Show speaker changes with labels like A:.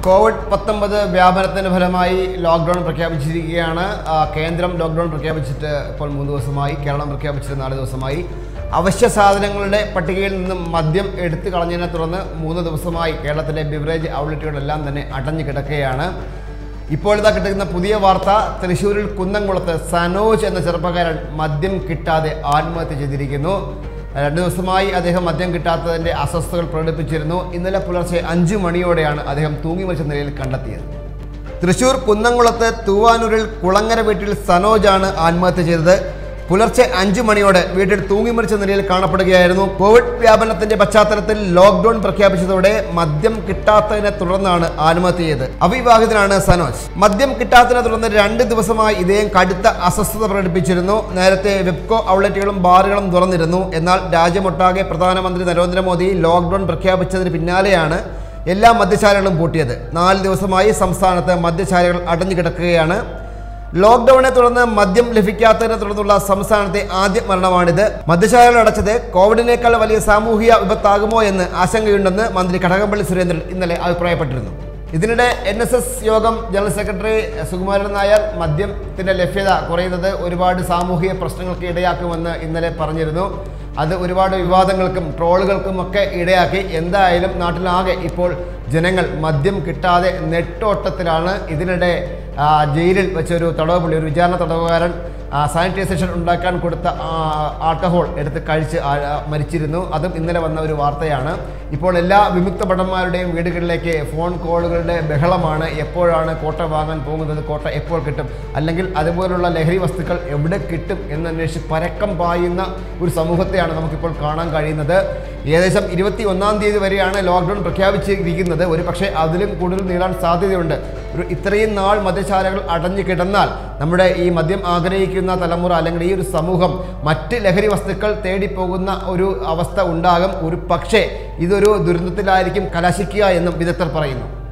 A: Covid പത്തൊമ്പത് വ്യാപനത്തിന്റെ ഫലമായി ലോക്ക്ഡൗൺ പ്രഖ്യാപിച്ചിരിക്കുകയാണ് ആ, കേന്ദ്രം ലോക്ക്ഡൗൺ പ്രഖ്യാപിച്ചിട്ട് ഇപ്പോൾ മൂന്ന് ദിവസമായി കേരളം പ്രഖ്യാപിച്ചിട്ട് നാല് ദിവസമായി അവശ്യ സാധനങ്ങളുടെ പട്ടികയിൽ നിന്നും മദ്യം എടുത്തു കളഞ്ഞതിനെ തുടർന്ന് മൂന്ന് ദിവസമായി കേരളത്തിലെ ബിവറേജ് ഔട്ട്ലെറ്റുകളെല്ലാം തന്നെ അടഞ്ഞു കിടക്കുകയാണ് ഇപ്പോൾ ഇതാ കിട്ടുന്ന പുതിയ വാർത്ത തൃശ്ശൂരിൽ കുന്നംകുളത്ത് സനോജ് എന്ന ചെറുപ്പക്കാരൻ മദ്യം കിട്ടാതെ ആത്മഹത്യ ചെയ്തിരിക്കുന്നു രണ്ടു ദിവസമായി അദ്ദേഹം മദ്യം കിട്ടാത്തതിന്റെ അസ്വസ്ഥതകൾ പ്രകടിപ്പിച്ചിരുന്നു ഇന്നലെ പുലർച്ചെ അഞ്ചു മണിയോടെയാണ് അദ്ദേഹം തൂങ്ങി മരിച്ച നിലയിൽ കണ്ടെത്തിയത് തൃശൂർ കുന്നംകുളത്ത് തൂവാനൂരിൽ കുളങ്ങര വീട്ടിൽ സനോജാണ് ആത്മഹത്യ ചെയ്തത് പുലർച്ചെ അഞ്ചു മണിയോടെ വീട്ടിൽ തൂങ്ങി മരിച്ച നിലയിൽ കാണപ്പെടുകയായിരുന്നു കോവിഡ് വ്യാപനത്തിന്റെ പശ്ചാത്തലത്തിൽ ലോക്ക്ഡൌൺ പ്രഖ്യാപിച്ചതോടെ മദ്യം കിട്ടാത്തതിനെ തുടർന്നാണ് ആത്മഹത്യ ചെയ്തത് അവിവാഹിതനാണ് സനോജ് മദ്യം കിട്ടാത്തതിനെ തുടർന്ന് രണ്ട് ദിവസമായി ഇദ്ദേഹം കടുത്ത അസ്വസ്ഥത പ്രകടിപ്പിച്ചിരുന്നു നേരത്തെ വെബ്കോ ഔട്ട്ലെറ്റുകളും ബാറുകളും തുറന്നിരുന്നു എന്നാൽ രാജ്യമൊട്ടാകെ പ്രധാനമന്ത്രി നരേന്ദ്രമോദി ലോക്ക്ഡൌൺ പ്രഖ്യാപിച്ചതിന് പിന്നാലെയാണ് എല്ലാ മദ്യശാലകളും പൂട്ടിയത് നാല് ദിവസമായി സംസ്ഥാനത്ത് മദ്യശാലകൾ അടഞ്ഞു കിടക്കുകയാണ് ലോക്ക്ഡൌണിനെ തുടർന്ന് മദ്യം ലഭിക്കാത്തതിനെ തുടർന്നുള്ള സംസ്ഥാനത്തെ ആദ്യ മരണമാണിത് മദ്യശാലകൾ അടച്ചത് കോവിഡിനേക്കാൾ വലിയ സാമൂഹിക വിപത്താകുമോ എന്ന് ആശങ്കയുണ്ടെന്ന് മന്ത്രി കടകംപള്ളി സുരേന്ദ്രൻ ഇന്നലെ അഭിപ്രായപ്പെട്ടിരുന്നു ഇതിനിടെ എൻ എസ് എസ് യോഗം ജനറൽ സെക്രട്ടറി സുകുമാരൻ നായർ മദ്യത്തിന്റെ ലഭ്യത കുറയുന്നത് ഒരുപാട് സാമൂഹിക പ്രശ്നങ്ങൾക്ക് ഇടയാക്കുമെന്ന് ഇന്നലെ പറഞ്ഞിരുന്നു അത് ഒരുപാട് വിവാദങ്ങൾക്കും ട്രോളുകൾക്കും ഒക്കെ ഇടയാക്കി എന്തായാലും നാട്ടിലാകെ ഇപ്പോൾ ജനങ്ങൾ മദ്യം കിട്ടാതെ നെട്ടോട്ടത്തിലാണ് ഇതിനിടെ ആ, ജയിലിൽ വെച്ചൊരു തടവ് പുള്ളി ഒരു വിചാരണ തടവുകാരൻ സാനിറ്റൈസേഷൻ ഉണ്ടാക്കാൻ കൊടുത്ത ആ, ആൽക്കഹോൾ എടുത്ത് കഴിച്ച് ആ, ആ, മരിച്ചിരുന്നു അതും ഇന്നലെ വന്ന ഒരു വാർത്തയാണ് ഇപ്പോൾ എല്ലാ വിമുക്ത ഭടന്മാരുടെയും വീടുകളിലേക്ക് ഫോൺ കോളുകളുടെ ബഹളമാണ് എപ്പോഴാണ് കോട്ട വാങ്ങാൻ പോകുന്നത് കോട്ട എപ്പോൾ കിട്ടും അല്ലെങ്കിൽ അതുപോലുള്ള ലഹരി വസ്തുക്കൾ എവിടെ കിട്ടും എന്നന്വേഷിച്ച് പരക്കം പായുന്ന ഒരു സമൂഹത്തെയാണ് നമുക്കിപ്പോൾ കാണാൻ കഴിയുന്നത് ഏകദേശം ഇരുപത്തി ഒന്നാം തീയതി വരെയാണ് ലോക്ക്ഡൗൺ പ്രഖ്യാപിച്ചിരിക്കുന്നത് ഒരു പക്ഷേ അതിലും കൂടുതൽ നീളാൻ സാധ്യതയുണ്ട് ഒരു ഇത്രയും നാൾ മദ്യശാലകൾ അടഞ്ഞു കിടന്നാൽ നമ്മുടെ ഈ മദ്യം ആഗ്രഹിക്കുന്ന തലമുറ അല്ലെങ്കിൽ ഈ ഒരു സമൂഹം മറ്റ് ലഹരി വസ്തുക്കൾ തേടിപ്പോകുന്ന ഒരു അവസ്ഥ ഉണ്ടാകും ഒരു പക്ഷേ ഇതൊരു ദുരന്തത്തിലായിരിക്കും കലാശിക്കുക എന്നും വിദഗ്ധർ പറയുന്നു